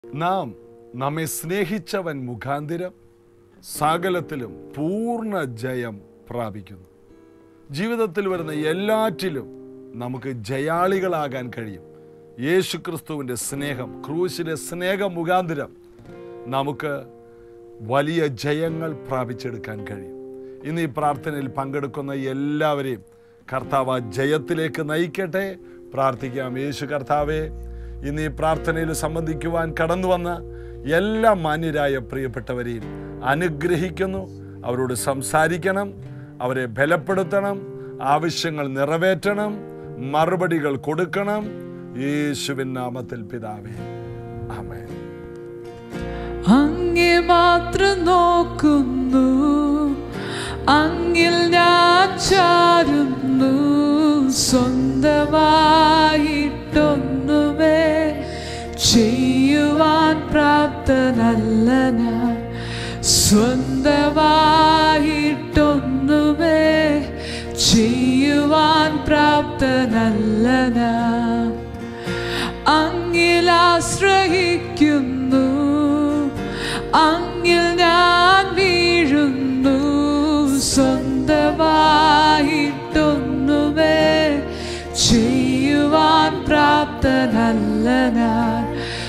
നാം നമ്മെ സ്നേഹിച്ചവൻ മുഖാന്തിരം സകലത്തിലും പൂർണ്ണ ജയം പ്രാപിക്കുന്നു ജീവിതത്തിൽ വരുന്ന എല്ലാറ്റിലും നമുക്ക് ജയാളികളാകാൻ കഴിയും യേശു ക്രിസ്തുവിൻ്റെ സ്നേഹം ക്രൂശിലെ സ്നേഹം മുഖാന്തിരം നമുക്ക് വലിയ ജയങ്ങൾ പ്രാപിച്ചെടുക്കാൻ കഴിയും ഇന്ന് ഈ പ്രാർത്ഥനയിൽ പങ്കെടുക്കുന്ന എല്ലാവരെയും കർത്താവ് ആ ജയത്തിലേക്ക് നയിക്കട്ടെ പ്രാർത്ഥിക്കാം യേശു കർത്താവെ ഇന്ന് ഈ പ്രാർത്ഥനയിൽ സംബന്ധിക്കുവാൻ കടന്നു വന്ന എല്ലാ മാന്യരായ പ്രിയപ്പെട്ടവരെയും അനുഗ്രഹിക്കുന്നു അവരോട് സംസാരിക്കണം അവരെ ബലപ്പെടുത്തണം ആവശ്യങ്ങൾ നിറവേറ്റണം മറുപടികൾ കൊടുക്കണം യേശുവിൻ നാമത്തിൽ പിതാവേ ആമേൻ അങ്ങേ മാത്രം നോക്കുന്നു അങ്ങിൽ ഞാൻ ചാരുന്നു സ്വന്തമായിട്ടൊന്നുമേ ചെയ്യുവാൻ പ്രാപ്തനല്ല ഞാൻ സ്വന്തമായിട്ടൊന്നുമേ ചെയ്യുവാൻ പ്രാപ്തനല്ല ഞാൻ അങ്ങിൽ ആശ്രയിക്കുന്നു അങ്ങിൽ ഞാൻ വീഴുന്നു സ്വന്തമായിട്ടൊന്നുമേ ചെയ്യുവാൻ പ്രാപ്തനല്ല ഞാൻ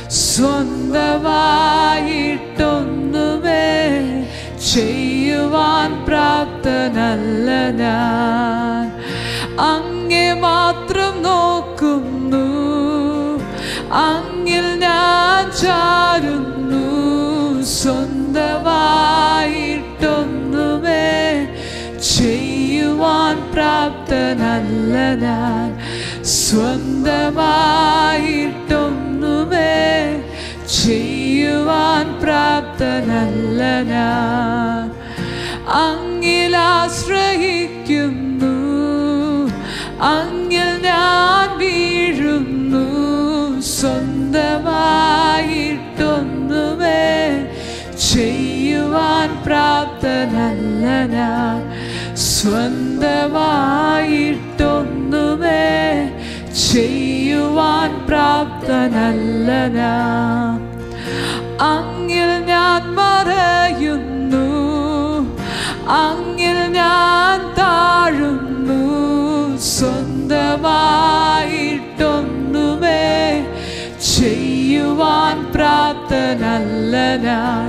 സ്വന്തമായിട്ടൊന്നുമേ ചെയ്യുവാൻ പ്രാപ്തനല്ല ഞാൻ അങ്ങേ മാത്രം നോക്കുന്നു അങ്ങിൽ ഞാൻ ചാരുന്നു സ്വന്തമായിട്ടൊന്നുമേ ചെയ്യുവാൻ പ്രാപ്തനല്ല ഞാൻ സ്വന്തമായിട്ടൊന്നുമേ ചെയ്യുവാൻ പ്രാപ്തനല്ല ഞാൻ അങ്ങിൽ ആശ്രയിക്കുന്നു അങ്ങിൽ ഞാൻ വീഴുന്നു സ്വന്തമായിട്ടൊന്നുമേ ചെയ്യുവാൻ പ്രാപ്തനല്ല ഞാൻ സ്വന്തമായിട്ടൊന്നുമേ ചെയ്യുവാൻ പ്രാപ്തനല്ല ഞാൻ അങ്ങിൽ ഞാൻ മറയുന്നു അങ്ങിൽ ഞാൻ താഴുന്നു സ്വന്തമായിട്ടൊന്നുമേ ചെയ്യുവാൻ പ്രാപ്തനല്ല ഞാൻ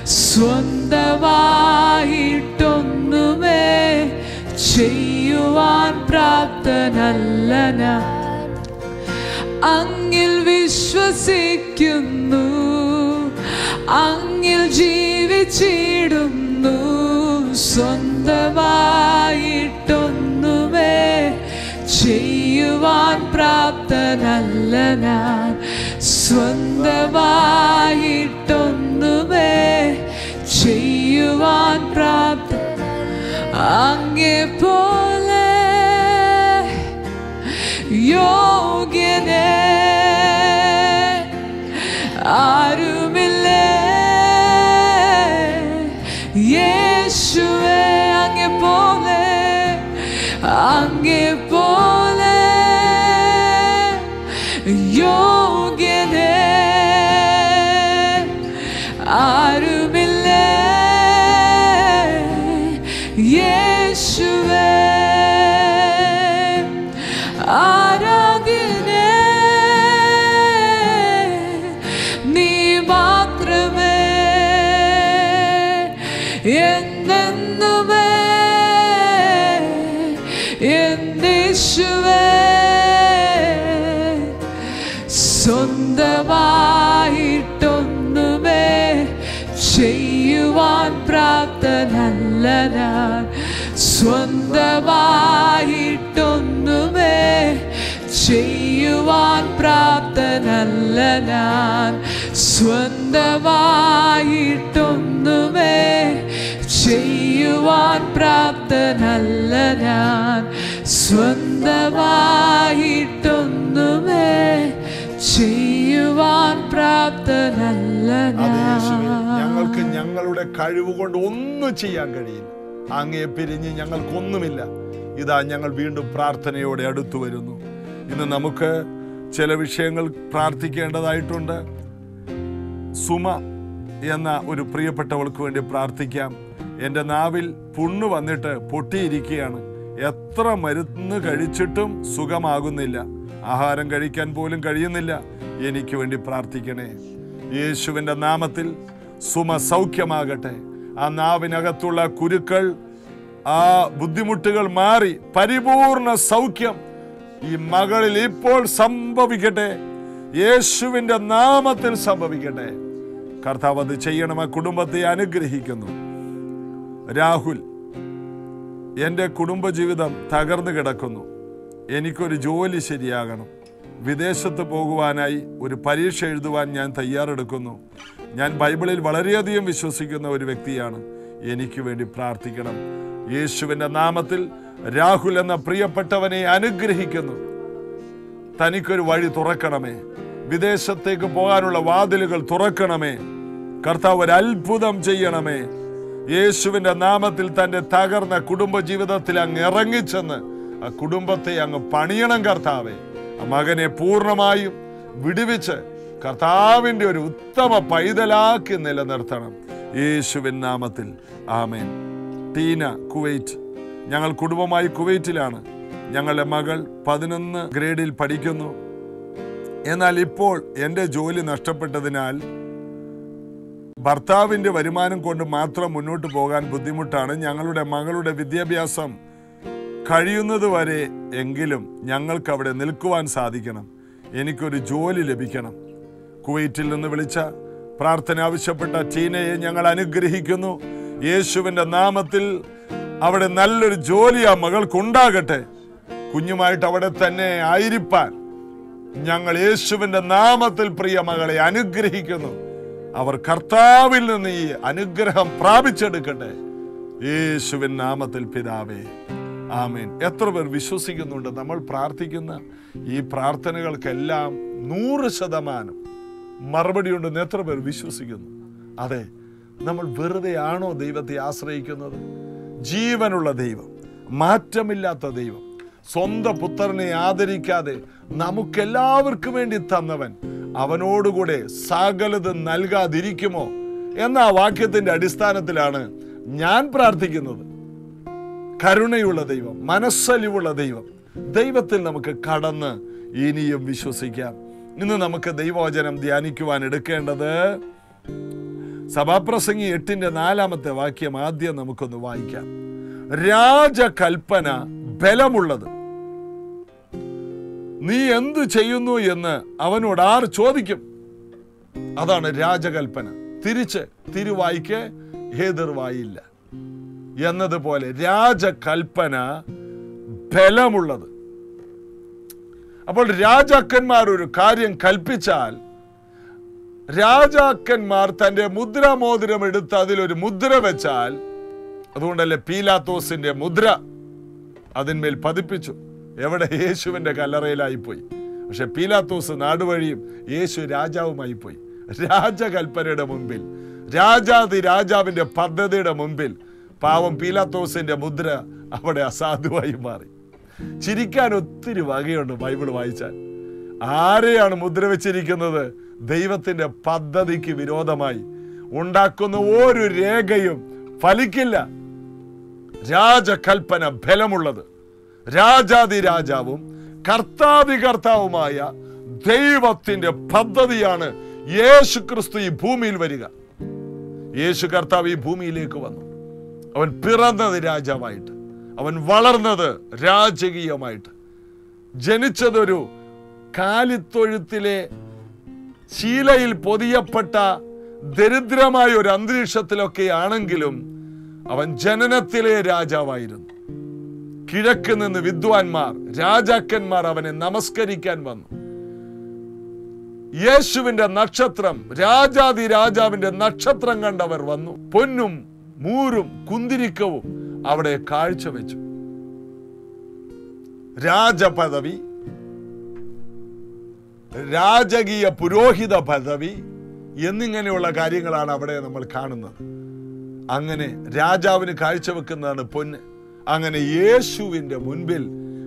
സ്വന്തമായിട്ടൊന്നുമേ ചെയ്യുവാൻ പ്രാപ്തനല്ല ഞാൻ അങ്ങിൽ വിശ്വസിക്കുന്നു അങ്ങിൽ ജീവിച്ചിടുന്നു സ്വന്തമായിട്ടൊന്നുമേ ചെയ്യുവാൻ പ്രാപ്തനല്ല ഞാൻ സ്വന്തമായിട്ടൊന്നുമേ ചെയ്യുവാൻ പ്രാപ്ത അങ്ങേ പോലെ യോഗ്യനേ ആരുമില്ലേ യേശുവേ അങ്ങേ പോലെ അങ്ങേ പോലെ യോഗ്യനേ ആരുമില്ലേ യേശുവേ ആരാധ്യനേ നീ മാത്രമേ എന്നെന്നുമേ എന്നേശുവേ സ്വന്തമായിട്ടൊന്നുമേ ചെയ്യുവാൻ പ്രാപ്തനല്ല ഞാൻ സ്വന്തമായിട്ടൊന്നുമേ ചെയ്യുവാൻ പ്രാപ്തനല്ല ഞാൻ സ്വന്തമായിട്ടൊന്നുമേ ചെയ്യുവാൻ പ്രാപ്തനല്ല ഞാൻ സ്വന്തമായിട്ടൊന്നുമേ ചെയ്യുവാൻ പ്രാപ്തനല്ല അതെ യേശുവേ, ഞാൻ ഞങ്ങൾക്ക് ഞങ്ങളുടെ കഴിവ് കൊണ്ട് ഒന്നും ചെയ്യാൻ കഴിയില്ല അങ്ങേ പിരിഞ്ഞ് ഞങ്ങൾക്കൊന്നുമില്ല ഇതാ ഞങ്ങൾ വീണ്ടും പ്രാർത്ഥനയോടെ അടുത്തു വരുന്നു ഇന്ന് നമുക്ക് ചില വിഷയങ്ങൾ പ്രാർത്ഥിക്കേണ്ടതായിട്ടുണ്ട് സുമ എന്ന ഒരു പ്രിയപ്പെട്ടവൾക്ക് വേണ്ടി പ്രാർത്ഥിക്കാം എൻ്റെ നാവിൽ പുണ്ണ് വന്നിട്ട് പൊട്ടിയിരിക്കുകയാണ് എത്ര മരുന്ന് കഴിച്ചിട്ടും സുഖമാകുന്നില്ല ആഹാരം കഴിക്കാൻ പോലും കഴിയുന്നില്ല എനിക്ക് വേണ്ടി പ്രാർത്ഥിക്കണേ യേശുവിൻ്റെ നാമത്തിൽ സുമ സൗഖ്യമാകട്ടെ ആ നാവിനകത്തുള്ള കുരുക്കൾ ആ ബുദ്ധിമുട്ടുകൾ മാറി പരിപൂർണ സൗഖ്യം ഈ മകളിൽ ഇപ്പോൾ സംഭവിക്കട്ടെ യേശുവിൻ്റെ നാമത്തിൽ സംഭവിക്കട്ടെ കർത്താവ് അത് ചെയ്യണം ആ കുടുംബത്തെ അനുഗ്രഹിക്കുന്നു രാഹുൽ എൻ്റെ കുടുംബജീവിതം തകർന്നു കിടക്കുന്നു എനിക്കൊരു ജോലി ശരിയാകണം വിദേശത്ത് പോകുവാനായി ഒരു പരീക്ഷ എഴുതുവാൻ ഞാൻ തയ്യാറെടുക്കുന്നു ഞാൻ ബൈബിളിൽ വളരെയധികം വിശ്വസിക്കുന്ന ഒരു വ്യക്തിയാണ് എനിക്ക് വേണ്ടി പ്രാർത്ഥിക്കണം യേശുവിൻ്റെ നാമത്തിൽ രാഹുൽ എന്ന പ്രിയപ്പെട്ടവനെ അനുഗ്രഹിക്കുന്നു തനിക്കൊരു വഴി തുറക്കണമേ വിദേശത്തേക്ക് പോകാനുള്ള വാതിലുകൾ തുറക്കണമേ കർത്താവ് ഒരു അത്ഭുതം ചെയ്യണമേ യേശുവിന്റെ നാമത്തിൽ തന്റെ തകർന്ന കുടുംബ ജീവിതത്തിൽ അങ്ങ് ഇറങ്ങിച്ചെന്ന് ആ കുടുംബത്തെ അങ്ങ് പണിയണം കർത്താവെ ആ മകനെ പൂർണ്ണമായും വിടുവിച്ച് കർത്താവിന്റെ ഒരു ഉത്തമ പൈതലാക്കി നിലനിർത്തണം യേശുവിൻ നാമത്തിൽ ആമേൻ ടീന കുവൈറ്റ് ഞങ്ങൾ കുടുംബമായി കുവൈറ്റിലാണ് ഞങ്ങളുടെ മകൾ പതിനൊന്ന് ഗ്രേഡിൽ പഠിക്കുന്നു എന്നാൽ ഇപ്പോൾ എൻ്റെ ജോലി നഷ്ടപ്പെട്ടതിനാൽ ഭർത്താവിൻ്റെ വരുമാനം കൊണ്ട് മാത്രം മുന്നോട്ട് പോകാൻ ബുദ്ധിമുട്ടാണ് ഞങ്ങളുടെ മകളുടെ വിദ്യാഭ്യാസം കഴിയുന്നത് വരെ എങ്കിലും ഞങ്ങൾക്ക് അവിടെ നിൽക്കുവാൻ സാധിക്കണം എനിക്കൊരു ജോലി ലഭിക്കണം കുവൈറ്റിൽ നിന്ന് വിളിച്ച പ്രാർത്ഥന ആവശ്യപ്പെട്ട ടീനയെ ഞങ്ങൾ അനുഗ്രഹിക്കുന്നു യേശുവിൻ്റെ നാമത്തിൽ അവിടെ നല്ലൊരു ജോലി ആ മകൾക്കുണ്ടാകട്ടെ കുഞ്ഞുമായിട്ട് അവിടെ തന്നെ ആയിരിക്കാൻ ഞങ്ങൾ യേശുവിന്റെ നാമത്തിൽ പ്രിയ മകളെ അനുഗ്രഹിക്കുന്നു അവർ കർത്താവിൽ നിന്ന് ഈ അനുഗ്രഹം പ്രാപിച്ചെടുക്കട്ടെ യേശുവിൻ നാമത്തിൽ പിതാവേ ആമേൻ എത്ര പേർ വിശ്വസിക്കുന്നുണ്ട് നമ്മൾ പ്രാർത്ഥിക്കുന്ന ഈ പ്രാർത്ഥനകൾക്കെല്ലാം നൂറ് ശതമാനം മറുപടി ഉണ്ടെന്ന് എത്ര പേർ വിശ്വസിക്കുന്നു അതെ നമ്മൾ വെറുതെ ആണോ ദൈവത്തെ ആശ്രയിക്കുന്നത് ജീവനുള്ള ദൈവം മാറ്റമില്ലാത്ത ദൈവം സ്വന്തം പുത്രനെ ആദരിക്കാതെ നമുക്കെല്ലാവർക്കും വേണ്ടി തന്നവൻ അവനോടുകൂടെ സകലത് നൽകാതിരിക്കുമോ എന്ന ആ വാക്യത്തിന്റെ അടിസ്ഥാനത്തിലാണ് ഞാൻ പ്രാർത്ഥിക്കുന്നത് കരുണയുള്ള ദൈവം മനസ്സലിവുള്ള ദൈവം ദൈവത്തിൽ നമുക്ക് കടന്ന് ഇനിയും വിശ്വസിക്കാം ഇന്ന് നമുക്ക് ദൈവവചനം ധ്യാനിക്കുവാൻ എടുക്കേണ്ടത് സഭാപ്രസംഗി എട്ടിന്റെ നാലാമത്തെ വാക്യം ആദ്യം നമുക്കൊന്ന് വായിക്കാം രാജകൽപ്പന ബലമുള്ളത് നീ എന്തു ചെയ്യുന്നു എന്ന് അവനോട് ആർ ചോദിക്കും അതാണ് രാജകൽപ്പന തിരിച്ച് തിരുവായിക്ക് എതിർവായില്ല എന്നതുപോലെ രാജകൽപ്പന ബലമുള്ളത് അപ്പോൾ രാജാക്കന്മാർ ഒരു കാര്യം കൽപ്പിച്ചാൽ രാജാക്കന്മാർ തന്റെ മുദ്രാമോതിരം എടുത്ത് അതിലൊരു മുദ്ര വെച്ചാൽ അതുകൊണ്ടല്ലേ പീലാത്തോസിന്റെ മുദ്ര അതിന്മേൽ പതിപ്പിച്ചു എവിടെ യേശുവിന്റെ കല്ലറയിലായിപ്പോയി പക്ഷെ പീലാത്തോസ് നാടുവഴിയും യേശു രാജാവുമായി പോയി രാജകൽപ്പനയുടെ മുമ്പിൽ രാജാതി രാജാവിന്റെ പദ്ധതിയുടെ മുമ്പിൽ പാവം പീലാത്തോസിന്റെ മുദ്ര അവിടെ അസാധുവായി മാറി ചിരിക്കാൻ ഒത്തിരി വകയുണ്ട് ബൈബിൾ വായിച്ചാൽ ആരെയാണ് മുദ്ര വെച്ചിരിക്കുന്നത് ദൈവത്തിന്റെ പദ്ധതിക്ക് വിരോധമായി ഉണ്ടാക്കുന്ന ഒരു രേഖയും ഫലിക്കില്ല രാജകൽപ്പന ബലമുള്ളത് രാജാതി രാജാവും കർത്താവി കർത്താവുമായ ദൈവത്തിന്റെ പദ്ധതിയാണ് യേശു ക്രിസ്തു ഈ ഭൂമിയിൽ വരിക യേശു കർത്താവ് ഈ ഭൂമിയിലേക്ക് വന്നു അവൻ പിറന്നത് രാജാവായിട്ട് അവൻ വളർന്നത് രാജകീയമായിട്ട് ജനിച്ചതൊരു കാലിത്തൊഴുത്തിലെ ശീലയിൽ പൊതിയപ്പെട്ട ദരിദ്രമായ ഒരു അന്തരീക്ഷത്തിലൊക്കെ ആണെങ്കിലും അവൻ ജനനത്തിലെ രാജാവായിരുന്നു കിഴക്ക് നിന്ന് വിദ്വാൻമാർ രാജാക്കന്മാർ അവനെ നമസ്കരിക്കാൻ വന്നു യേശുവിന്റെ നക്ഷത്രം രാജാതി രാജാവിന്റെ നക്ഷത്രം കണ്ടവർ വന്നു പൊന്നും മൂരും കുന്തിരിക്കവും അവിടെ കാഴ്ചവെച്ചു രാജപദവി രാജകീയ പുരോഹിത പദവി എന്നിങ്ങനെയുള്ള കാര്യങ്ങളാണ് അവിടെ നമ്മൾ കാണുന്നത് അങ്ങനെ രാജാവിന് കാഴ്ചവെക്കുന്നതാണ് പൊന്ന് അങ്ങനെ യേശുവിന്റെ മുൻപിൽ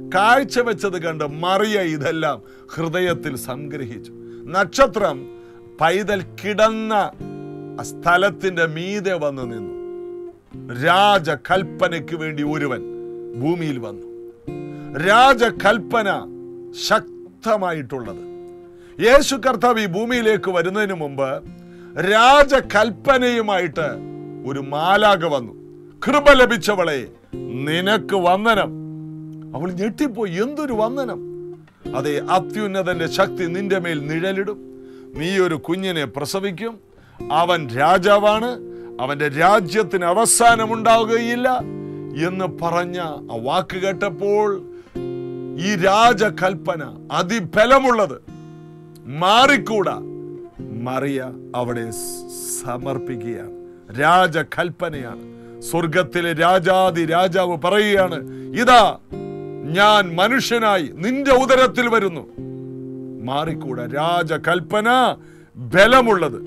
കാഴ്ചവെച്ചത് കണ്ട് മറിയ ഇതെല്ലാം ഹൃദയത്തിൽ സംഗ്രഹിച്ചു നക്ഷത്രം പൈതൽ കിടന്ന ആ സ്ഥലത്തിന്റെ മീതെ വന്നു നിന്നു രാജകൽപ്പനയ്ക്ക് വേണ്ടി ഒരുവൻ ഭൂമിയിൽ വന്നു രാജകൽപ്പന ശക്തമായിട്ടുള്ളത് യേശു കർത്താവ് ഈ ഭൂമിയിലേക്ക് വരുന്നതിന് മുമ്പ് രാജകൽപ്പനയുമായിട്ട് ഒരു മാലാക വന്നു കൃപ ലഭിച്ചവളെ നിനക്ക് വന്ദനം അവൾ ഞെട്ടിപ്പോയി എന്തൊരു വന്ദനം അതെ അത്യുന്നതന്റെ ശക്തി നിന്റെ മേൽ നിഴലിടും നീ ഒരു കുഞ്ഞിനെ പ്രസവിക്കും അവൻ രാജാവാണ് അവന്റെ രാജ്യത്തിന് അവസാനമുണ്ടാവുകയില്ല എന്ന് പറഞ്ഞ ആ വാക്ക് കേട്ടപ്പോൾ ഈ രാജകൽപ്പന അതിബലമുള്ളത് മാറിക്കൂടാ മറിയ അവിടെ സ് സമർപ്പിക്കുകയാണ് രാജകൽപ്പനയാണ് സ്വർഗത്തിലെ രാജാതി രാജാവ് പറയുകയാണ് ഇതാ ഞാൻ മനുഷ്യനായി നിന്റെ ഉദരത്തിൽ വരുന്നു മാറിക്കൂടാ രാജകൽപ്പന ബലമുള്ളത്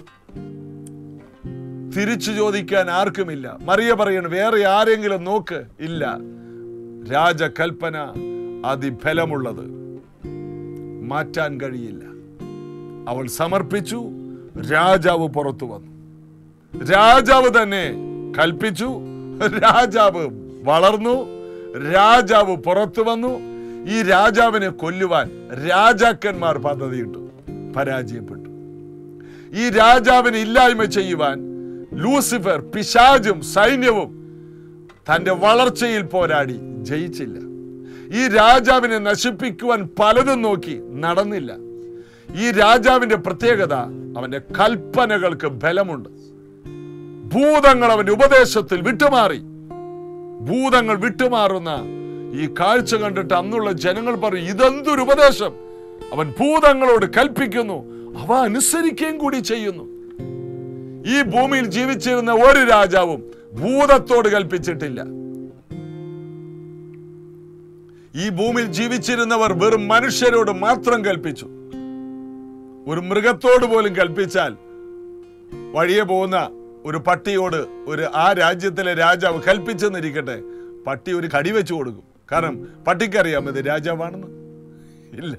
തിരിച്ചു ചോദിക്കാൻ ആർക്കുമില്ല മറിയ പറയണം വേറെ ആരെങ്കിലും നോക്ക് ഇല്ല രാജകൽപ്പന അതിബലമുള്ളത് മാറ്റാൻ കഴിയില്ല അവൾ സമർപ്പിച്ചു രാജാവ് പുറത്തു വന്നു രാജാവ് തന്നെ കൽപ്പിച്ചു രാജാവ് വളർന്നു രാജാവ് പുറത്തു വന്നു ഈ രാജാവിനെ കൊല്ലുവാൻ രാജാക്കന്മാർ പദ്ധതിയിട്ടു പരാജയപ്പെട്ടു ഈ രാജാവിനെ ഇല്ലായ്മ ചെയ്യുവാൻ ലൂസിഫർ പിശാജും സൈന്യവും തന്റെ വളർച്ചയിൽ പോരാടി ജയിച്ചില്ല ഈ രാജാവിനെ നശിപ്പിക്കുവാൻ പലതും നോക്കി നടന്നില്ല ഈ രാജാവിന്റെ പ്രത്യേകത അവന്റെ കൽപ്പനകൾക്ക് ബലമുണ്ട് ഭൂതങ്ങൾ അവന്റെ ഉപദേശത്തിൽ വിട്ടുമാറി ഭൂതങ്ങൾ വിട്ടുമാറുന്ന ഈ കാഴ്ച കണ്ടിട്ട് അന്നുള്ള ജനങ്ങൾ പറയും ഇതെന്തൊരു ഉപദേശം അവൻ ഭൂതങ്ങളോട് കൽപ്പിക്കുന്നു അവ അനുസരിക്കുകയും കൂടി ചെയ്യുന്നു ഈ ഭൂമിയിൽ ജീവിച്ചിരുന്ന ഒരു രാജാവും ഭൂതത്തോട് കൽപ്പിച്ചിട്ടില്ല ഈ ഭൂമിയിൽ ജീവിച്ചിരുന്നവർ വെറും മനുഷ്യരോട് മാത്രം കൽപ്പിച്ചു ഒരു മൃഗത്തോട് പോലും കൽപ്പിച്ചാൽ വഴിയെ പോകുന്ന ഒരു പട്ടിയോട് ഒരു ആ രാജ്യത്തിലെ രാജാവ് കൽപ്പിച്ചെന്നിരിക്കട്ടെ പട്ടി ഒരു കടി വെച്ചു കൊടുക്കും കാരണം പട്ടിക്കറിയാം ഇത് രാജാവാണെന്ന് ഇല്ല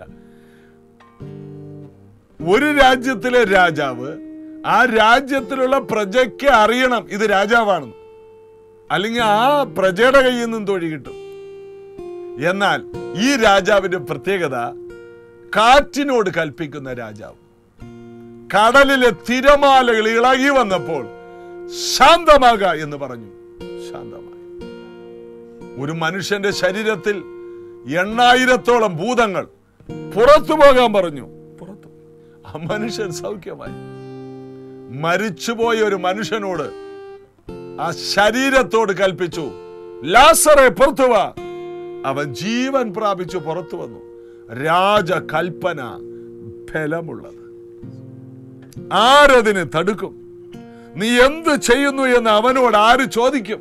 ഒരു രാജ്യത്തിലെ രാജാവ് ആ രാജ്യത്തിലുള്ള പ്രജയ്ക്ക് അറിയണം ഇത് രാജാവാണെന്ന് അല്ലെങ്കിൽ ആ പ്രജയുടെ കയ്യിൽ നിന്നും തൊഴി കിട്ടും എന്നാൽ ഈ രാജാവിന്റെ പ്രത്യേകത കാറ്റിനോട് കൽപ്പിക്കുന്ന രാജാവ് കടലിലെ തിരമാലകൾ ഇളകി വന്നപ്പോൾ ശാന്തമാക എന്ന് പറഞ്ഞു ശാന്തമായി ഒരു മനുഷ്യന്റെ ശരീരത്തിൽ എണ്ണായിരത്തോളം ഭൂതങ്ങൾ പുറത്തു പോകാൻ പറഞ്ഞു പുറത്തു ആ മനുഷ്യൻ സൗഖ്യമായി മരിച്ചുപോയ ഒരു മനുഷ്യനോട് ആ ശരീരത്തോട് കൽപ്പിച്ചു ലാസറെ പുറത്തു വാ അവൻ ജീവൻ പ്രാപിച്ചു പുറത്തു വന്നു രാജകൽപ്പന ഫലമുള്ളത് ആരതിന് തടുക്കും നീ എന്ത് ചെയ്യുന്നു എന്ന് അവനോട് ആര് ചോദിക്കും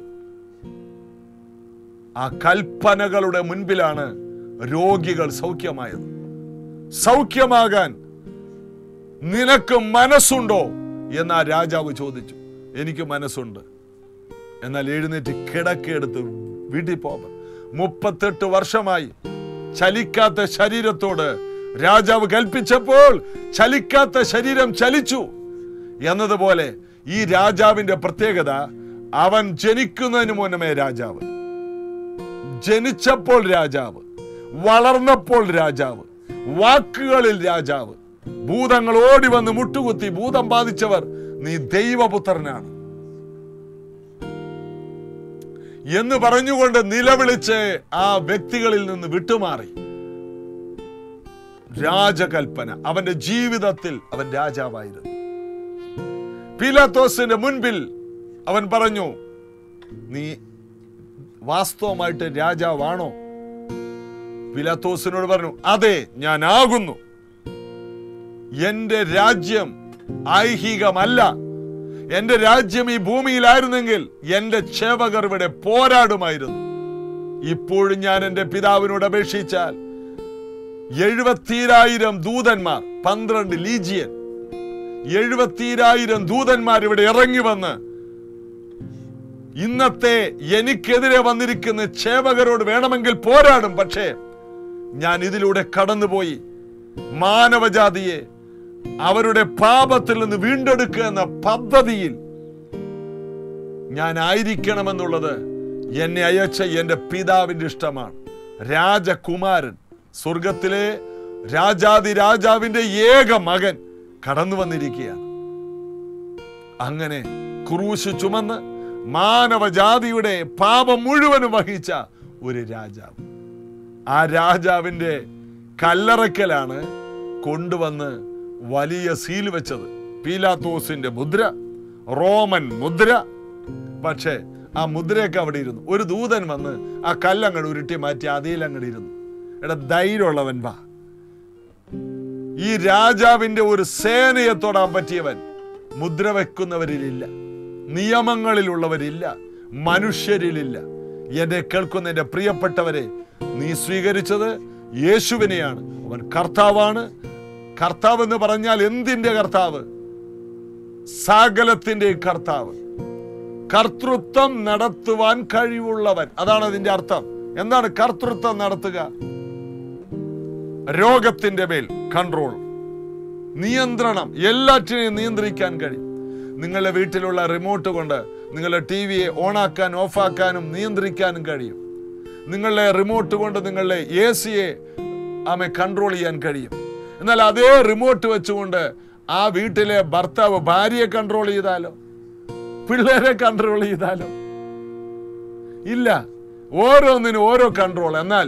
ആ കൽപ്പനകളുടെ മുൻപിലാണ് രോഗികൾ സൗഖ്യമായത് സൗഖ്യമാകാൻ നിനക്ക് മനസ്സുണ്ടോ എന്ന് ആ രാജാവ് ചോദിച്ചു എനിക്ക് മനസ്സുണ്ട് എന്നാൽ എഴുന്നേറ്റ് കിടക്കെടുത്ത് വീട്ടിൽ പോകാം മുപ്പത്തെട്ട് വർഷമായി ചലിക്കാത്ത ശരീരത്തോട് രാജാവ് കൽപ്പിച്ചപ്പോൾ ചലിക്കാത്ത ശരീരം ചലിച്ചു എന്നതുപോലെ ഈ രാജാവിന്റെ പ്രത്യേകത അവൻ ജനിക്കുന്നതിന് മുന്നമേ രാജാവ് ജനിച്ചപ്പോൾ രാജാവ് വളർന്നപ്പോൾ രാജാവ് വാക്കുകളിൽ രാജാവ് ഭൂതങ്ങൾ ഓടി വന്ന് മുട്ടുകുത്തി ഭൂതം ബാധിച്ചവർ നീ ദൈവപുത്രനാണ് എന്ന് പറഞ്ഞുകൊണ്ട് നിലവിളിച്ച് ആ വ്യക്തികളിൽ നിന്ന് വിട്ടുമാറി രാജകൽപ്പന അവന്റെ ജീവിതത്തിൽ അവൻ രാജാവായിരുന്നു പീലാത്തോസിന്റെ മുൻപിൽ അവൻ പറഞ്ഞു നീ വാസ്തവമായിട്ട് രാജാവാണോ പിലാത്തോസിനോട് പറഞ്ഞു അതെ ഞാൻ ആകുന്നു എന്റെ രാജ്യം ഐഹികമല്ല എന്റെ രാജ്യം ഈ ഭൂമിയിലായിരുന്നെങ്കിൽ എന്റെ ചേവകർ ഇവിടെ പോരാടുമായിരുന്നു ഇപ്പോഴും ഞാൻ എന്റെ പിതാവിനോട് അപേക്ഷിച്ചാൽ എഴുപത്തിരായിരം ദൂതന്മാർ പന്ത്രണ്ട് ലീജിയൻ എഴുപത്തിരായിരം ദൂതന്മാർ ഇവിടെ ഇറങ്ങി വന്ന് ഇന്നത്തെ എനിക്കെതിരെ വന്നിരിക്കുന്ന ചേവകരോട് വേണമെങ്കിൽ പോരാടും പക്ഷേ ഞാൻ ഇതിലൂടെ കടന്നുപോയി മാനവജാതിയെ അവരുടെ പാപത്തിൽ നിന്ന് വീണ്ടെടുക്കുക എന്ന പദ്ധതിയിൽ ഞാൻ ആയിരിക്കണമെന്നുള്ളത് എന്നെ അയച്ച എൻ്റെ പിതാവിൻ്റെ ഇഷ്ടമാണ് രാജകുമാരൻ സ്വർഗത്തിലെ രാജാതി രാജാവിൻ്റെ ഏക മകൻ കടന്നു വന്നിരിക്കുകയാണ് അങ്ങനെ ക്രൂശ് ചുമന്ന് മാനവജാതിയുടെ പാപം മുഴുവനും വഹിച്ച ഒരു രാജാവ് ആ രാജാവിൻ്റെ കല്ലറയ്ക്കലാണ് കൊണ്ടുവന്ന് വലിയ സീൽ വെച്ചത് പീലാത്തോസിന്റെ മുദ്ര റോമൻ മുദ്ര പക്ഷേ ആ മുദ്രയൊക്കെ അവിടെ ഇരുന്നു ഒരു ദൂതൻ വന്ന് ആ കല്ലങ്ങട് ഉരുട്ടി മാറ്റി അതിൽ അങ്ങട് ഇരുന്നു എടാ ധൈര്യമുള്ളവൻ വാ ഈ രാജാവിന്റെ ഒരു സേനയെ തൊടാൻ പറ്റിയവൻ മുദ്ര വെക്കുന്നവരിലില്ല നിയമങ്ങളിലുള്ളവരില്ല മനുഷ്യരിലില്ല എന്നെ കേൾക്കുന്ന എൻ്റെ പ്രിയപ്പെട്ടവരെ നീ സ്വീകരിച്ചത് യേശുവിനെയാണ് അവൻ കർത്താവാണ് കർത്താവ് എന്ന് പറഞ്ഞാൽ എന്തിന്റെ കർത്താവ് സകലത്തിന്റെ കർത്താവ് കർത്തൃത്വം നടത്തുവാൻ കഴിവുള്ളവൻ അതാണ് അതിന്റെ അർത്ഥം എന്താണ് കർത്തൃത്വം നടത്തുക രോഗത്തിന്റെ മേൽ കൺട്രോൾ നിയന്ത്രണം എല്ലാറ്റിനെയും നിയന്ത്രിക്കാൻ കഴിയും നിങ്ങളുടെ വീട്ടിലുള്ള റിമോട്ട് കൊണ്ട് നിങ്ങളുടെ ടി വിയെ ഓണാക്കാൻ ഓഫാക്കാനും നിയന്ത്രിക്കാനും കഴിയും നിങ്ങളുടെ റിമോട്ട് കൊണ്ട് നിങ്ങളുടെ എ സിയെ ആമെ കൺട്രോൾ ചെയ്യാൻ കഴിയും എന്നാൽ അതേ റിമോട്ട് വെച്ചുകൊണ്ട് ആ വീട്ടിലെ ഭർത്താവ് ഭാര്യയെ കൺട്രോൾ ചെയ്താലോ പിള്ളേരെ കൺട്രോൾ ചെയ്താലോ ഇല്ല ഓരോന്നിനും ഓരോ കൺട്രോൾ എന്നാൽ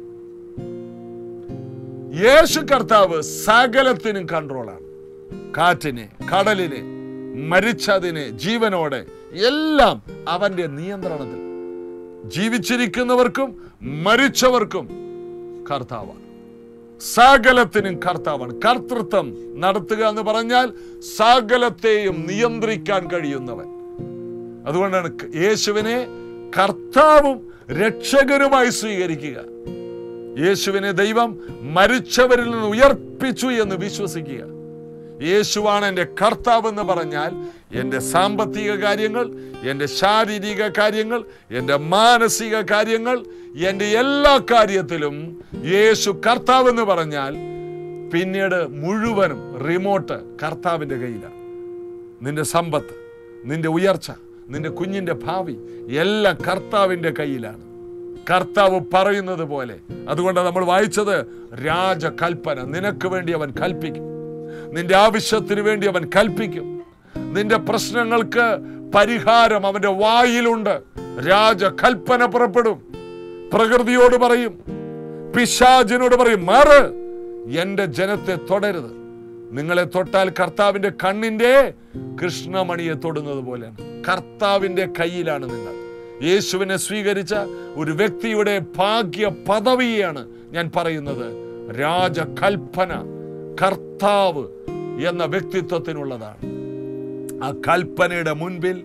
യേശു കർത്താവ് സകലത്തിനും കൺട്രോളാണ് കാറ്റിനെ കടലിനെ മരിച്ചതിനെ ജീവനോടെ എല്ലാം അവന്റെ നിയന്ത്രണത്തിൽ ജീവിച്ചിരിക്കുന്നവർക്കും മരിച്ചവർക്കും കർത്താവാണ് സകലത്തിനും കർത്താവാണ് കർത്തൃത്വം നടത്തുക എന്ന് പറഞ്ഞാൽ സകലത്തെയും നിയന്ത്രിക്കാൻ കഴിയുന്നവൻ അതുകൊണ്ടാണ് യേശുവിനെ കർത്താവും രക്ഷകനുമായി സ്വീകരിക്കുക യേശുവിനെ ദൈവം മരിച്ചവരിൽ നിന്ന് ഉയർപ്പിച്ചു എന്ന് വിശ്വസിക്കുക യേശുവാണ് എൻ്റെ കർത്താവ് എന്ന് പറഞ്ഞാൽ എൻ്റെ സാമ്പത്തിക കാര്യങ്ങൾ എൻ്റെ ശാരീരിക കാര്യങ്ങൾ എൻ്റെ മാനസിക കാര്യങ്ങൾ എൻ്റെ എല്ലാ കാര്യത്തിലും യേശു കർത്താവ് എന്ന് പറഞ്ഞാൽ പിന്നീട് മുഴുവനും റിമോട്ട് കർത്താവിൻ്റെ കയ്യിലാണ് നിന്റെ സമ്പത്ത് നിന്റെ ഉയർച്ച നിന്റെ കുഞ്ഞിന്റെ ഭാവി എല്ലാം കർത്താവിൻ്റെ കയ്യിലാണ് കർത്താവ് പറയുന്നത് പോലെ അതുകൊണ്ട് നമ്മൾ വായിച്ചത് രാജകൽപ്പന നിനക്ക് വേണ്ടി അവൻ കൽപ്പിക്കും നിന്റെ ആവശ്യത്തിന് വേണ്ടി അവൻ കൽപ്പിക്കും നിന്റെ പ്രശ്നങ്ങൾക്ക് പരിഹാരം അവന്റെ വായിലുണ്ട് രാജകൽപ്പന പുറപ്പെടും പ്രകൃതിയോട് പറയും പിശാചിനോട് പറയും മാറ് എന്റെ ജനത്തെ തൊടരുത് നിങ്ങളെ തൊട്ടാൽ കർത്താവിന്റെ കണ്ണിന്റെ കൃഷ്ണമണിയെ തൊടുന്നത് പോലെയാണ് കർത്താവിന്റെ കയ്യിലാണ് നിങ്ങൾ യേശുവിനെ സ്വീകരിച്ച ഒരു വ്യക്തിയുടെ ഭാഗ്യ പദവിയാണ് ഞാൻ പറയുന്നത് രാജകൽപ്പന കർത്താവ് എന്ന വ്യക്തിത്വത്തിനുള്ളതാണ് ആ കൽപ്പനയുടെ മുൻപിൽ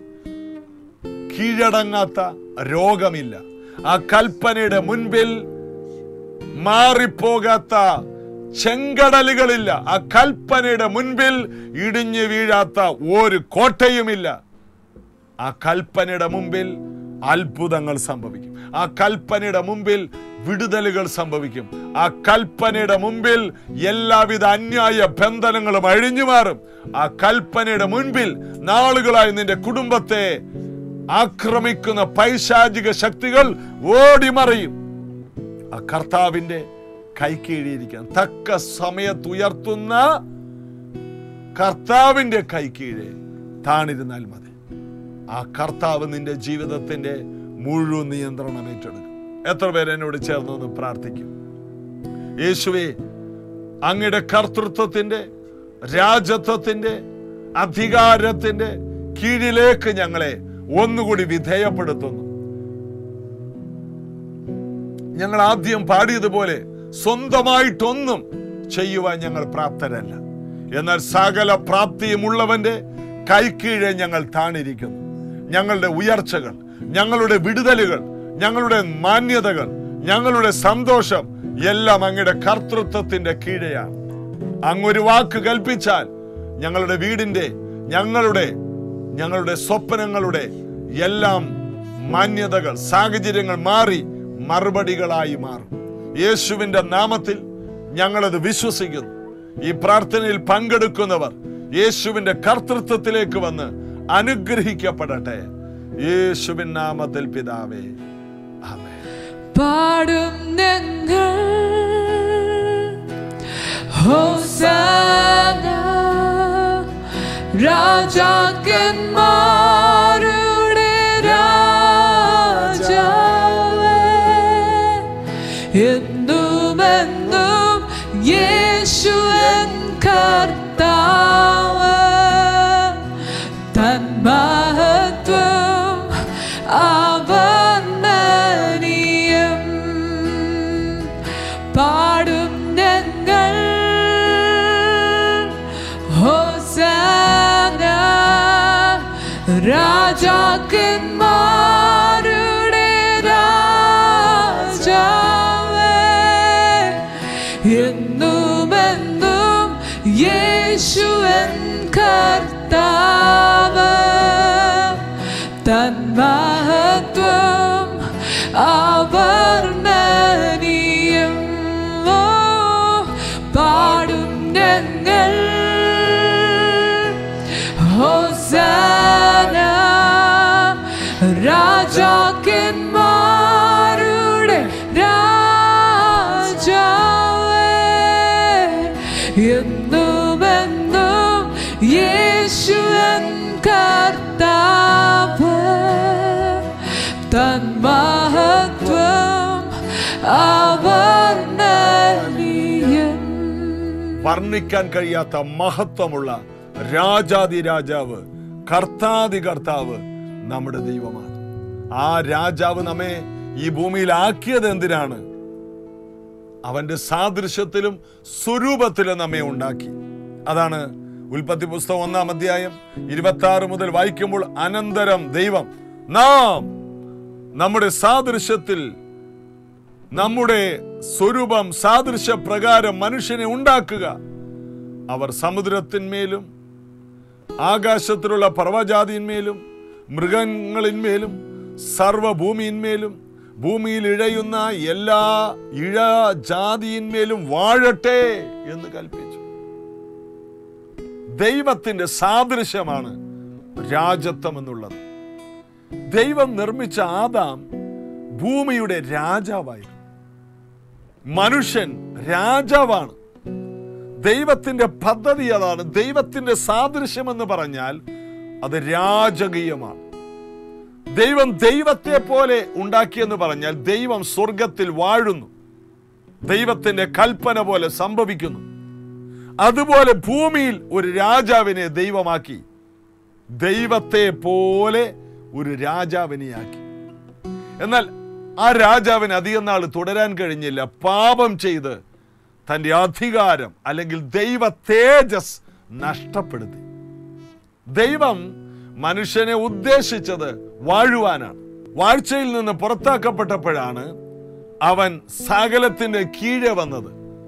കീഴടങ്ങാത്ത രോഗമില്ല ആ കൽപ്പനയുടെ മുൻപിൽ മാറിപ്പോകാത്ത ചെങ്കടലുകളില്ല ആ കൽപ്പനയുടെ മുൻപിൽ ഇടിഞ്ഞു വീഴാത്ത ഒരു കോട്ടയുമില്ല ആ കൽപ്പനയുടെ മുമ്പിൽ അത്ഭുതങ്ങൾ സംഭവിക്കും ആ കൽപ്പനയുടെ മുമ്പിൽ വിടുതലുകൾ സംഭവിക്കും ആ കൽപ്പനയുടെ മുമ്പിൽ എല്ലാവിധ അന്യായ ബന്ധനങ്ങളും അഴിഞ്ഞു മാറും ആ കൽപ്പനയുടെ മുൻപിൽ നാളുകളായി നിന്റെ കുടുംബത്തെ ആക്രമിക്കുന്ന പൈശാചിക ശക്തികൾ ഓടിമറിയും ആ കർത്താവിന്റെ കൈക്കീഴിയിരിക്കാൻ തക്ക സമയത്ത് ഉയർത്തുന്ന കർത്താവിന്റെ കൈക്കീഴെ താണിരുന്നാൽ മതി ആ കർത്താവ് നിന്റെ ജീവിതത്തിന്റെ മുഴുവൻ നിയന്ത്രണം ഏറ്റെടുക്കും എത്ര പേര് എന്നോട് ചേർന്നൊന്ന് പ്രാർത്ഥിക്കും യേശുവെ അങ്ങയുടെ കർത്തൃത്വത്തിന്റെ രാജത്വത്തിന്റെ അധികാരത്തിന്റെ കീഴിലേക്ക് ഞങ്ങളെ ഒന്നുകൂടി വിധേയപ്പെടുത്തുന്നു ഞങ്ങൾ ആദ്യം പാടിയതുപോലെ സ്വന്തമായിട്ടൊന്നും ചെയ്യുവാൻ ഞങ്ങൾ പ്രാപ്തരല്ല എന്നാൽ സകല പ്രാപ്തിയുമുള്ളവന്റെ കൈക്കീഴെ ഞങ്ങൾ താണിരിക്കുന്നു ഞങ്ങളുടെ ഉയർച്ചകൾ ഞങ്ങളുടെ വിടുതലുകൾ ഞങ്ങളുടെ മാന്യതകൾ ഞങ്ങളുടെ സന്തോഷം എല്ലാം അങ്ങയുടെ കർത്തൃത്വത്തിന്റെ കീഴെയാണ് അങ്ങൊരു വാക്ക് കൽപ്പിച്ചാൽ ഞങ്ങളുടെ വീടിന്റെ ഞങ്ങളുടെ ഞങ്ങളുടെ സ്വപ്നങ്ങളുടെ എല്ലാം മാന്യതകൾ സാഹചര്യങ്ങൾ മാറി മറുപടികളായി മാറും യേശുവിന്റെ നാമത്തിൽ ഞങ്ങളത് വിശ്വസിക്കുന്നു ഈ പ്രാർത്ഥനയിൽ പങ്കെടുക്കുന്നവർ യേശുവിന്റെ കർത്തൃത്വത്തിലേക്ക് വന്ന് അനുഗ്രഹിക്കപ്പെടട്ടെ യേശുവിൻ നാമത്തിൽ പിതാവേ ആമേൻ പാടും ഞങ്ങൾ ഹോസാന രാജാക്കന്മാരുടെ രാജാവേ എന്നുമെന്നും യേശുവൻ കർത്താവ് തൻ മഹത്വം അവർണ്ണനീയം പാടും ഞങ്ങൾ ഹോസാന രാജാക്കന്മാരുടെ രാജാവേ എന്നുമെന്നും യേശുവൻ കർത്താവ് തൻ മഹത്വം അവർണ്ണനീയം ഓ, പാടും ഞങ്ങൾ ഹോസാന രാജാക്കന്മാരുടെ രാജാവേ എന്നുമെന്നും യേശുവൻ കർത്താവ് തൻ മഹത്വം അവർണ്ണനീയം വർണ്ണിക്കാൻ കഴിയാത്ത മഹത്വമുള്ള രാജാതി രാജാവ് കർത്താതി കർത്താവ് നമ്മുടെ ദൈവമാണ് ആ രാജാവ് നമ്മെ ഈ ഭൂമിയിൽ ആക്കിയത് എന്തിനാണ് അവന്റെ സാദൃശ്യത്തിലും സ്വരൂപത്തിലും നമ്മെ ഉണ്ടാക്കി അതാണ് ഉൽപ്പത്തി പുസ്തകം ഒന്നാം അധ്യായം ഇരുപത്തി ആറ് മുതൽ വായിക്കുമ്പോൾ അനന്തരം ദൈവം നാം നമ്മുടെ സാദൃശ്യത്തിൽ നമ്മുടെ സ്വരൂപം സാദൃശ്യ പ്രകാരം മനുഷ്യനെ ഉണ്ടാക്കുക അവർ സമുദ്രത്തിന്മേലും ആകാശത്തിലുള്ള പർവ്വജാതിന്മേലും മൃഗങ്ങളിന്മേലും സർവഭൂമിയിന്മേലും ഭൂമിയിൽ ഇഴയുന്ന എല്ലാ ഇഴ ജാതിയിന്മേലും വാഴട്ടെ എന്ന് കൽപ്പിച്ചു ദൈവത്തിന്റെ സാദൃശ്യമാണ് രാജത്വം എന്നുള്ളത് ദൈവം നിർമ്മിച്ച ആദാം ഭൂമിയുടെ രാജാവായിരുന്നു മനുഷ്യൻ രാജാവാണ് ദൈവത്തിന്റെ പദ്ധതി അതാണ് ദൈവത്തിന്റെ സാദൃശ്യം എന്ന് പറഞ്ഞാൽ അത് രാജകീയമാണ് ദൈവം ദൈവത്തെ പോലെ ഉണ്ടാക്കിയെന്ന് പറഞ്ഞാൽ ദൈവം സ്വർഗത്തിൽ വാഴുന്നു ദൈവത്തിന്റെ കൽപ്പന പോലെ സംഭവിക്കുന്നു അതുപോലെ ഭൂമിയിൽ ഒരു രാജാവിനെ ദൈവമാക്കി ദൈവത്തെ പോലെ ഒരു രാജാവിനെയാക്കി എന്നാൽ ആ രാജാവിന് അധികം നാൾ തുടരാൻ കഴിഞ്ഞില്ല പാപം ചെയ്ത് തന്റെ അധികാരം അല്ലെങ്കിൽ ദൈവ തേജസ് നഷ്ടപ്പെടുത്തി ദൈവം മനുഷ്യനെ ഉദ്ദേശിച്ചത് വാഴുവാനാണ് വാഴ്ചയിൽ നിന്ന് പുറത്താക്കപ്പെട്ടപ്പോഴാണ് അവൻ സകലത്തിന്റെ കീഴെ വന്നത്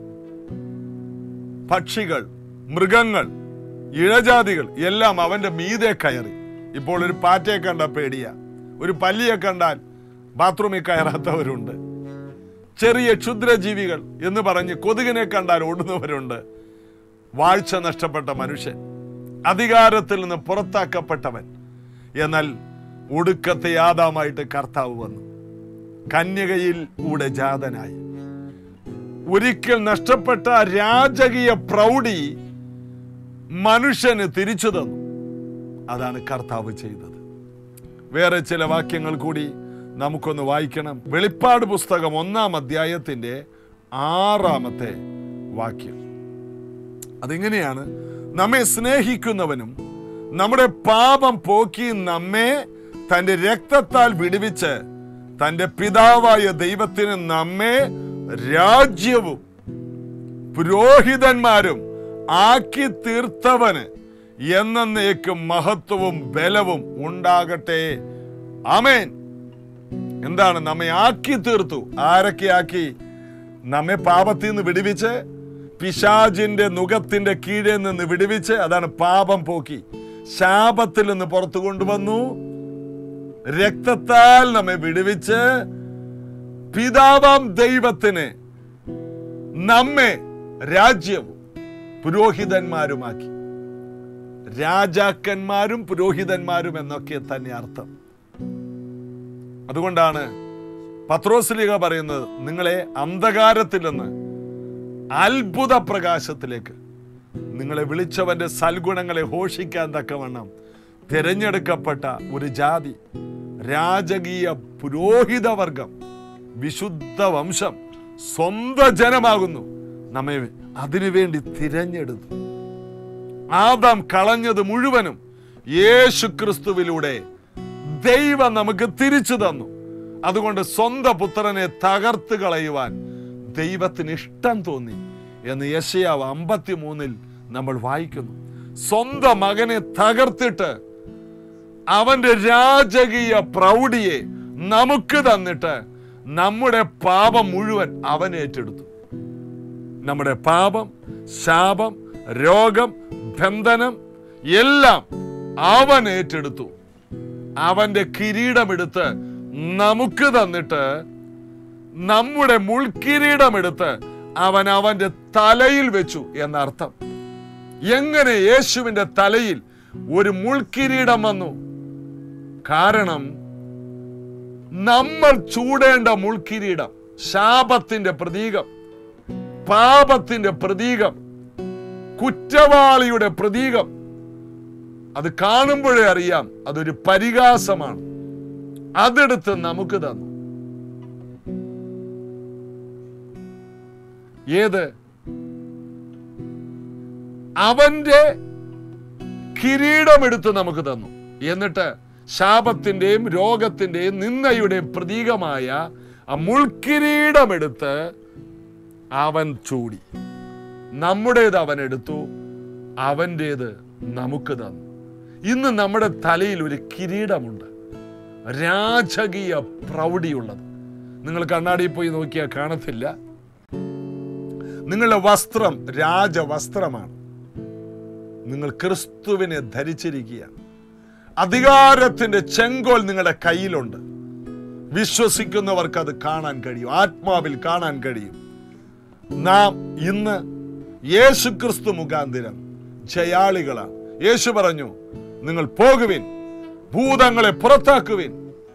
പക്ഷികൾ മൃഗങ്ങൾ ഇഴജാതികൾ എല്ലാം അവന്റെ മീതെ കയറി ഇപ്പോൾ ഒരു പാറ്റയെ കണ്ട പേടിയ ഒരു പല്ലിയെ കണ്ടാൽ ബാത്റൂമിൽ കയറാത്തവരുണ്ട് ചെറിയ ക്ഷുദ്രജീവികൾ എന്ന് പറഞ്ഞ് കൊതുകിനെ കണ്ടാൽ ഓടുന്നവരുണ്ട് വാഴ്ച നഷ്ടപ്പെട്ട മനുഷ്യൻ അധികാരത്തിൽ നിന്ന് പുറത്താക്കപ്പെട്ടവൻ എന്നാൽ ഒടുക്കത്തെ യാതാമായിട്ട് കർത്താവ് വന്നു കന്യകയിൽ കൂടെ ജാതനായി ഒരിക്കൽ നഷ്ടപ്പെട്ട രാജകീയ പ്രൗഢി മനുഷ്യന് തിരിച്ചു തന്നു അതാണ് കർത്താവ് ചെയ്തത് വേറെ ചില വാക്യങ്ങൾ കൂടി നമുക്കൊന്ന് വായിക്കണം വെളിപ്പാട് പുസ്തകം ഒന്നാം അധ്യായത്തിന്റെ ആറാമത്തെ വാക്യം അതിങ്ങനെയാണ് നമ്മെ സ്നേഹിക്കുന്നവനും നമ്മുടെ പാപം പോക്കി നമ്മെ തന്റെ രക്തത്താൽ വിടുവിച്ച് തന്റെ പിതാവായ ദൈവത്തിന് നമ്മെ രാജ്യവും പുരോഹിതന്മാരും ആക്കി തീർത്തവന് എന്നേക്കും മഹത്വവും ബലവും ഉണ്ടാകട്ടെ ആമേൻ എന്താണ് നമ്മെ ആക്കി തീർത്തു ആരൊക്കെ ആക്കി നമ്മെ പാപത്തിൽ നിന്ന് വിടുവിച്ച് പിശാജിന്റെ നുഖത്തിന്റെ കീഴിൽ നിന്ന് വിടുവിച്ച് അതാണ് പാപം പോക്കി ശാപത്തിൽ നിന്ന് പുറത്തു കൊണ്ടുവന്നു രക്തത്താൽ നമ്മെ വിടുവിച്ച് പിതാവാം ദൈവത്തിന് നമ്മെ രാജ്യവും പുരോഹിതന്മാരുമാക്കി രാജാക്കന്മാരും പുരോഹിതന്മാരും എന്നൊക്കെ തന്നെ അർത്ഥം അതുകൊണ്ടാണ് പത്രോസ്ലിക പറയുന്നത് നിങ്ങളെ അന്ധകാരത്തിൽ നിന്ന് അത്ഭുത പ്രകാശത്തിലേക്ക് നിങ്ങളെ വിളിച്ചവന്റെ സൽഗുണങ്ങളെ ഘോഷിക്കാൻ തക്കവണ്ണം തിരഞ്ഞെടുക്കപ്പെട്ട ഒരു ജാതി രാജകീയ പുരോഹിതവർഗം വിശുദ്ധ വംശം സ്വന്തം ജനമാകുന്നു നമ്മെ അതിനുവേണ്ടി തിരഞ്ഞെടുത്തു ആദാം കളഞ്ഞത് മുഴുവനും യേശു ക്രിസ്തുവിലൂടെ ദൈവം നമുക്ക് തിരിച്ചു തന്നു അതുകൊണ്ട് സ്വന്തം പുത്രനെ തകർത്ത് കളയുവാൻ ദൈവത്തിന് ഇഷ്ടം തോന്നി എന്ന് യശയാവ് അമ്പത്തിമൂന്നിൽ നമ്മൾ വായിക്കുന്നു സ്വന്തം മകനെ തകർത്തിട്ട് അവന്റെ രാജകീയ പ്രൗഢിയെ നമുക്ക് തന്നിട്ട് നമ്മുടെ പാപം മുഴുവൻ അവൻ ഏറ്റെടുത്തു നമ്മുടെ പാപം ശാപം രോഗം ബന്ധനം എല്ലാം അവൻ ഏറ്റെടുത്തു അവന്റെ കിരീടമെടുത്ത് നമുക്ക് തന്നിട്ട് നമ്മുടെ മുൾക്കിരീടമെടുത്ത് അവൻ അവന്റെ തലയിൽ വെച്ചു എന്നർത്ഥം എങ്ങനെ യേശുവിന്റെ തലയിൽ ഒരു മുൾക്കിരീടം വന്നു കാരണം നമ്മൾ ചൂടേണ്ട മുൾക്കിരീടം ശാപത്തിന്റെ പ്രതീകം പാപത്തിന്റെ പ്രതീകം കുറ്റവാളിയുടെ പ്രതീകം അത് കാണുമ്പോഴേ അറിയാം അതൊരു പരിഹാസമാണ് അതെടുത്ത് നമുക്ക് തന്നു ഏത് അവന്റെ കിരീടമെടുത്ത് നമുക്ക് തന്നു എന്നിട്ട് ശാപത്തിന്റെയും രോഗത്തിന്റെയും നിന്നയുടെയും പ്രതീകമായ ആ മുൾക്കിരീടമെടുത്ത് അവൻ ചൂടി നമ്മുടേത് അവൻ എടുത്തു അവൻ്റേത് നമുക്ക് തന്നു ഇന്ന് നമ്മുടെ തലയിൽ ഒരു കിരീടമുണ്ട് രാജകീയ പ്രൗഢിയുള്ളത് നിങ്ങൾ കണ്ണാടിയിൽ പോയി നോക്കിയാൽ കാണത്തില്ല നിങ്ങളുടെ വസ്ത്രം രാജവസ്ത്രമാണ് നിങ്ങൾ ക്രിസ്തുവിനെ ധരിച്ചിരിക്കുകയാണ് അധികാരത്തിന്റെ ചെങ്കോൽ നിങ്ങളുടെ കയ്യിലുണ്ട് വിശ്വസിക്കുന്നവർക്ക് അത് കാണാൻ കഴിയും ആത്മാവിൽ കാണാൻ കഴിയും നാം ഇന്ന് യേശു ക്രിസ്തു മുഖാന്തിരം ജയാളികളാണ് യേശു പറഞ്ഞു നിങ്ങൾ പോകുവിൻ ഭൂതങ്ങളെ പുറത്താക്കുവിൻ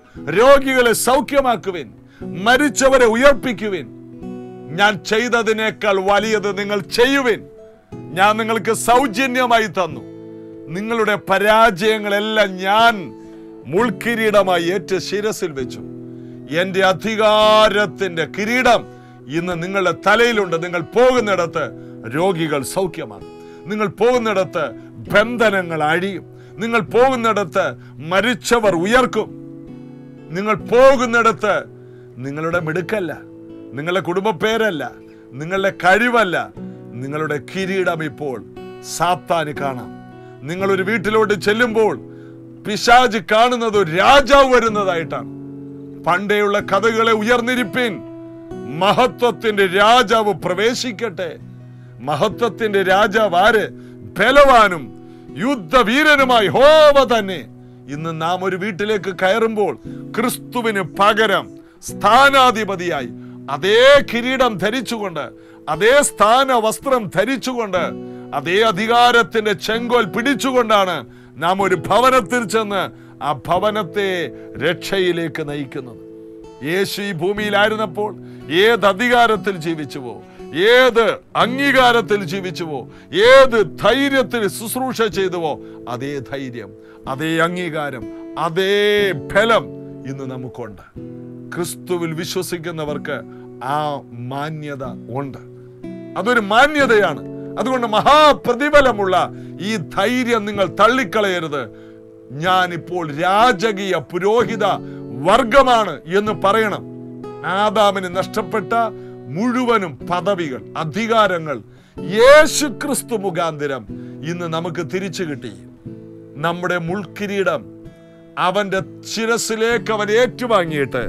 രോഗികളെ സൗഖ്യമാക്കുവിൻ മരിച്ചവരെ ഉയർപ്പിക്കുവിൻ ഞാൻ ചെയ്തതിനേക്കാൾ വലിയത് നിങ്ങൾ ചെയ്യുവിൻ ഞാൻ നിങ്ങൾക്ക് സൗജന്യമായി തന്നു നിങ്ങളുടെ പരാജയങ്ങളെല്ലാം ഞാൻ മുൾക്കിരീടമായി ഏറ്റ ശിരസിൽ വെച്ചു എന്റെ അധികാരത്തിന്റെ കിരീടം ഇന്ന് നിങ്ങളുടെ തലയിലുണ്ട് നിങ്ങൾ പോകുന്നിടത്ത് രോഗികൾ സൗഖ്യമാണ് നിങ്ങൾ പോകുന്നിടത്ത് ബന്ധനങ്ങൾ അഴിയും നിങ്ങൾ പോകുന്നിടത്ത് മരിച്ചവർ ഉയർക്കും നിങ്ങൾ പോകുന്നിടത്ത് നിങ്ങളുടെ മിടുക്കല്ല നിങ്ങളുടെ കുടുംബ പേരല്ല നിങ്ങളുടെ കഴിവല്ല നിങ്ങളുടെ കിരീടം ഇപ്പോൾ സാത്താന് കാണാം നിങ്ങൾ ഒരു വീട്ടിലോട്ട് ചെല്ലുമ്പോൾ പിശാജ് കാണുന്നത് ഒരു രാജാവ് വരുന്നതായിട്ടാണ് പണ്ടേയുള്ള കഥകളെ ഉയർന്നിരിപ്പിൻ മഹത്വത്തിന്റെ രാജാവ് പ്രവേശിക്കട്ടെ മഹത്വത്തിന്റെ രാജാവ് ആര് ബലവാനും യുദ്ധവീരനുമായി ഹോവ തന്നെ ഇന്ന് നാം ഒരു വീട്ടിലേക്ക് കയറുമ്പോൾ ക്രിസ്തുവിന് പകരം സ്ഥാനാധിപതിയായി അതേ കിരീടം ധരിച്ചുകൊണ്ട് അതേ സ്ഥാന വസ്ത്രം ധരിച്ചുകൊണ്ട് അതേ അധികാരത്തിന്റെ ചെങ്കോൽ പിടിച്ചുകൊണ്ടാണ് നാം ഒരു ഭവനത്തിൽ ചെന്ന് ആ ഭവനത്തെ രക്ഷയിലേക്ക് നയിക്കുന്നത് യേശു ഈ ഭൂമിയിലായിരുന്നപ്പോൾ ഏത് അധികാരത്തിൽ ജീവിച്ചുവോ ഏത് അംഗീകാരത്തിൽ ജീവിച്ചുവോ ഏത് ധൈര്യത്തിൽ ശുശ്രൂഷ ചെയ്തുവോ അതേ ധൈര്യം അതേ അംഗീകാരം അതേ ഫലം ഇന്ന് നമുക്കുണ്ട് ക്രിസ്തുവിൽ വിശ്വസിക്കുന്നവർക്ക് ആ മാന്യത ഉണ്ട് അതൊരു മാന്യതയാണ് അതുകൊണ്ട് മഹാപ്രതിഫലമുള്ള ഈ ധൈര്യം നിങ്ങൾ തള്ളിക്കളയരുത് ഞാൻ ഇപ്പോൾ രാജകീയ പുരോഹിത വർഗമാണ് എന്ന് പറയണം ആദാമിന് നഷ്ടപ്പെട്ട മുഴുവനും പദവികൾ അധികാരങ്ങൾ യേശു ക്രിസ്തു മുഖാന്തിരം ഇന്ന് നമുക്ക് തിരിച്ചു കിട്ടി നമ്മുടെ മുൾക്കിരീടം അവന്റെ ശിരസിലേക്ക് അവൻ ഏറ്റുവാങ്ങിയിട്ട്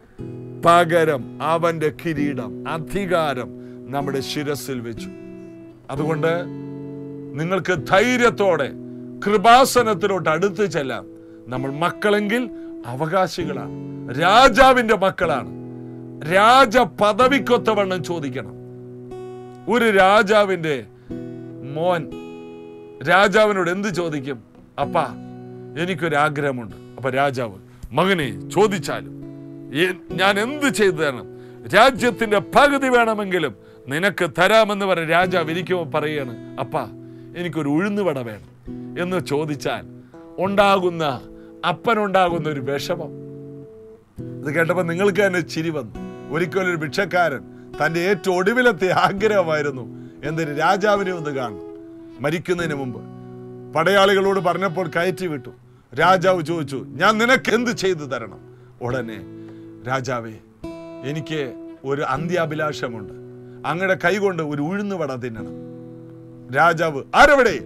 പകരം അവന്റെ കിരീടം അധികാരം നമ്മുടെ ശിരസിൽ വെച്ചു അതുകൊണ്ട് നിങ്ങൾക്ക് ധൈര്യത്തോടെ കൃപാസനത്തിലോട്ട് അടുത്ത് ചെല്ലാം നമ്മൾ മക്കളെങ്കിൽ അവകാശികളാണ് രാജാവിന്റെ മക്കളാണ് രാജ പദവിക്കൊത്തവണ്ണം ചോദിക്കണം ഒരു രാജാവിന്റെ മോൻ രാജാവിനോട് എന്ത് ചോദിക്കും അപ്പാ എനിക്കൊരാഗ്രഹമുണ്ട് അപ്പൊ രാജാവ് മകനെ ചോദിച്ചാലും ഏ- ഞാൻ എന്ത് ചെയ്തു തരണം രാജ്യത്തിന്റെ പകുതി വേണമെങ്കിലും നിനക്ക് തരാമെന്ന് പറഞ്ഞ രാജാവ് ഇരിക്കുമ്പോൾ പറയാണ് അപ്പാ എനിക്കൊരു ഉഴുന്നുവട വേണം എന്ന് ചോദിച്ചാൽ ഉണ്ടാകുന്ന അപ്പനുണ്ടാകുന്ന ഒരു വിഷമം ഇത് കേട്ടപ്പോൾ നിങ്ങൾക്ക് തന്നെ ചിരി വന്നു ഒരിക്കലും ഒരു ഭിക്ഷക്കാരൻ തന്റെ ഏറ്റവും ഒടുവിലത്തെ ആഗ്രഹമായിരുന്നു എന്തിന് രാജാവിനെ ഒന്ന് കാണണം മരിക്കുന്നതിന് മുമ്പ് പടയാളികളോട് പറഞ്ഞപ്പോൾ കയറ്റി വിട്ടു രാജാവ് ചോദിച്ചു ഞാൻ നിനക്ക് എന്ത് ചെയ്തു തരണം ഉടനെ രാജാവേ എനിക്ക് ഒരു അന്ത്യാഭിലാഷമുണ്ട് അങ്ങയുടെ കൈകൊണ്ട് ഒരു ഉഴുന്നുവട തിന്നണം രാജാവ് ആരവിടെ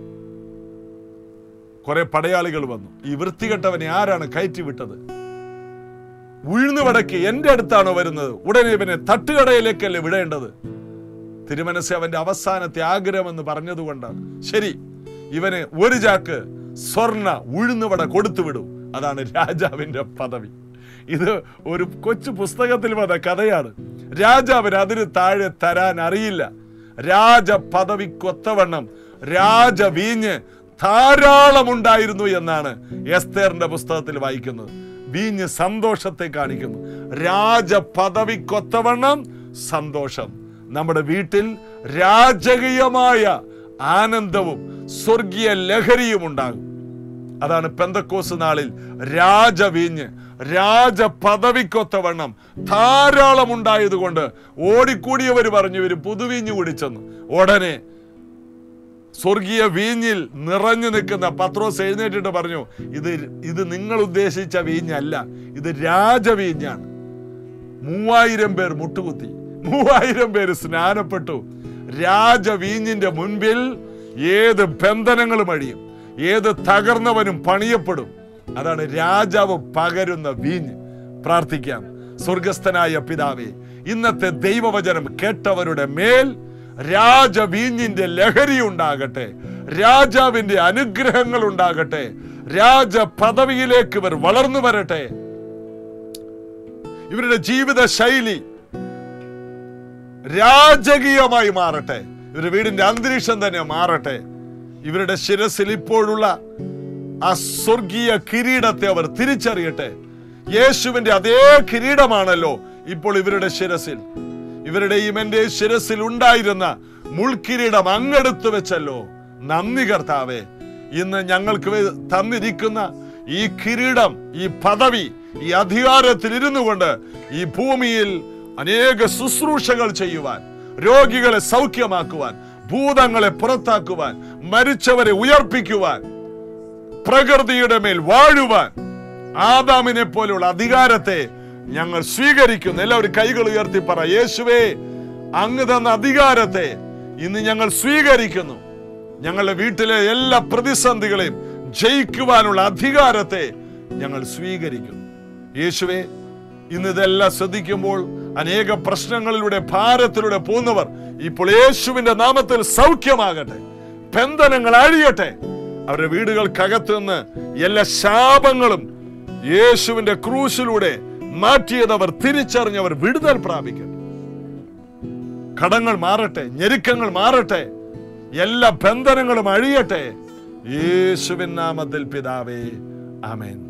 കുറെ പടയാളികൾ വന്നു ഈ വൃത്തികെട്ടവനെ ആരാണ് കയറ്റി വിട്ടത് ഉഴുന്നുവടക്ക് എന്റെ അടുത്താണോ വരുന്നത് ഉടനെ ഇവനെ തട്ടുകടയിലേക്കല്ലേ വിടേണ്ടത് തിരുമനസ് അവന്റെ അവസാനത്തെ ആഗ്രഹമെന്ന് പറഞ്ഞതുകൊണ്ടാണ് ശരി ഇവന് ഒരു ചാക്ക് സ്വർണ ഉഴുന്നുവട കൊടുത്തു വിടൂ അതാണ് രാജാവിന്റെ പദവി ഇത് ഒരു കൊച്ചു പുസ്തകത്തിൽ വന്ന കഥയാണ് രാജാവിന് അതിന് താഴെ തരാൻ അറിയില്ല രാജ പദവിക്കൊത്തവണ്ണം രാജ വീഞ്ഞ് ധാരാളം ഉണ്ടായിരുന്നു എന്നാണ് എസ്തേറിന്റെ പുസ്തകത്തിൽ വായിക്കുന്നത് വീഞ്ഞ് സന്തോഷത്തെ കാണിക്കുന്നു രാജ പദവിക്കൊത്തവണ്ണം സന്തോഷം നമ്മുടെ വീട്ടിൽ രാജകീയമായ ആനന്ദവും സ്വർഗീയ ലഹരിയും ഉണ്ടാകും അതാണ് പെന്തക്കോസ് നാളിൽ രാജവീഞ്ഞ് രാജ പദവിക്കൊത്തവണ്ണം ധാരാളം ഉണ്ടായതുകൊണ്ട് ഓടിക്കൂടിയവർ പറഞ്ഞു ഇവര് പുതുവീഞ്ഞ് കുടിച്ചെന്ന് ഉടനെ സ്വർഗീയ വീഞ്ഞിൽ നിറഞ്ഞു നിൽക്കുന്ന പത്രോസ് എഴുന്നേറ്റിട്ട് പറഞ്ഞു ഇത് ഇത് നിങ്ങൾ ഉദ്ദേശിച്ച വീഞ്ഞല്ല ഇത് രാജവീഞ്ഞാണ് മൂവായിരം പേർ മുട്ടുകുത്തി മൂവായിരം പേര് സ്നാനപ്പെട്ടു രാജവീഞ്ഞിന്റെ മുൻപിൽ ഏത് ബന്ധനങ്ങളും അഴിയും ഏത് തകർന്നവനും പണിയപ്പെടും അതാണ് രാജാവ് പകരുന്ന വീഞ്ഞ് പ്രാർത്ഥിക്കാം സ്വർഗസ്ഥനായ പിതാവേ ഇന്നത്തെ ദൈവവചനം കേട്ടവരുടെ മേൽ രാജവീഞ്ഞിന്റെ ലഹരി ഉണ്ടാകട്ടെ രാജാവിന്റെ അനുഗ്രഹങ്ങൾ ഉണ്ടാകട്ടെ രാജ പദവിയിലേക്ക് ഇവർ വളർന്നു വരട്ടെ ഇവരുടെ ജീവിത ശൈലി രാജകീയമായി മാറട്ടെ ഇവരുടെ വീടിന്റെ അന്തരീക്ഷം തന്നെ മാറട്ടെ ഇവരുടെ ശിരസിൽ ഇപ്പോഴുള്ള ആ സ്വർഗീയ കിരീടത്തെ അവർ തിരിച്ചറിയട്ടെ യേശുവിന്റെ അതേ കിരീടമാണല്ലോ ഇപ്പോൾ ഇവരുടെ ശിരസിൽ ഇവരുടെയും എന്റെ ശിരസിൽ ഉണ്ടായിരുന്ന മുൾക്കിരീടം അങ്ങെടുത്തു വെച്ചല്ലോ നന്ദി കർത്താവേ ഇന്ന് ഞങ്ങൾക്ക് വേ- തന്നിരിക്കുന്ന ഈ കിരീടം ഈ പദവി ഈ അധികാരത്തിൽ ഇരുന്നു കൊണ്ട് ഈ ഭൂമിയിൽ അനേക ശുശ്രൂഷകൾ ചെയ്യുവാൻ രോഗികളെ സൗഖ്യമാക്കുവാൻ ഭൂതങ്ങളെ പുറത്താക്കുവാൻ മരിച്ചവരെ ഉയർപ്പിക്കുവാൻ പ്രകൃതിയുടെ മേൽ വാഴുവാൻ ആദാമിനെ പോലെയുള്ള അധികാരത്തെ ഞങ്ങൾ സ്വീകരിക്കുന്നു എല്ലാവരും കൈകൾ ഉയർത്തി പറ യേശുവേ അങ്ങ് തന്ന അധികാരത്തെ ഇന്ന് ഞങ്ങൾ സ്വീകരിക്കുന്നു ഞങ്ങളുടെ വീട്ടിലെ എല്ലാ പ്രതിസന്ധികളെയും ജയിക്കുവാനുള്ള അധികാരത്തെ ഞങ്ങൾ സ്വീകരിക്കുന്നു യേശുവേ ഇന്ന് ഇതെല്ലാം ശ്രദ്ധിക്കുമ്പോൾ അനേക പ്രശ്നങ്ങളിലൂടെ ഭാരത്തിലൂടെ പോകുന്നവർ ഇപ്പോൾ യേശുവിന്റെ നാമത്തിൽ സൗഖ്യമാകട്ടെ ബന്ധനങ്ങൾ അഴിയട്ടെ അവരുടെ വീടുകൾക്കകത്ത് നിന്ന് എല്ലാ ശാപങ്ങളും യേശുവിന്റെ ക്രൂശിലൂടെ മാറ്റിയതവർ തിരിച്ചറിഞ്ഞവർ വിടുതൽ പ്രാപിക്കട്ടെ കടങ്ങൾ മാറട്ടെ ഞെരുക്കങ്ങൾ മാറട്ടെ എല്ലാ ബന്ധനങ്ങളും അഴിയട്ടെ യേശുവിൻ നാമത്തിൽ പിതാവേ ആമേൻ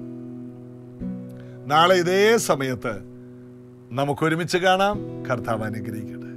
നാളെ ഇതേ സമയത്ത് നമുക്ക് ഒരുമിച്ച് കാണാം കർത്താവ് അനുഗ്രഹിക്കട്ടെ